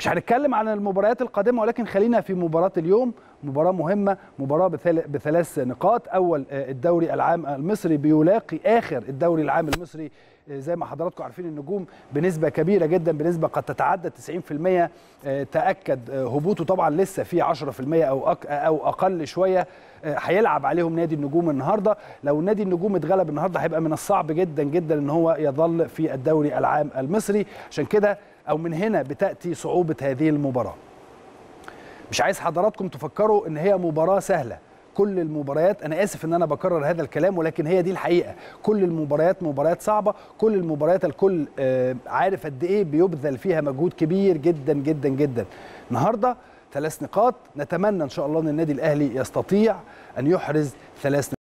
مش هنتكلم عن المباريات القادمه ولكن خلينا في مباراه اليوم مباراه مهمه مباراه بثلاث نقاط اول الدوري العام المصري بيلاقي اخر الدوري العام المصري زي ما حضراتكم عارفين النجوم بنسبه كبيره جدا بنسبه قد تتعدى 90% تاكد هبوطه طبعا لسه في 10% او او اقل شويه هيلعب عليهم نادي النجوم النهارده لو نادي النجوم اتغلب النهارده هيبقى من الصعب جدا جدا ان هو يظل في الدوري العام المصري عشان كده او من هنا بتاتي صعوبه هذه المباراه مش عايز حضراتكم تفكروا ان هي مباراه سهله كل المباريات انا اسف ان انا بكرر هذا الكلام ولكن هي دي الحقيقه كل المباريات مباريات صعبه كل المباريات الكل عارف قد ايه بيبذل فيها مجهود كبير جدا جدا جدا النهارده ثلاث نقاط نتمنى ان شاء الله ان النادي الاهلي يستطيع ان يحرز ثلاث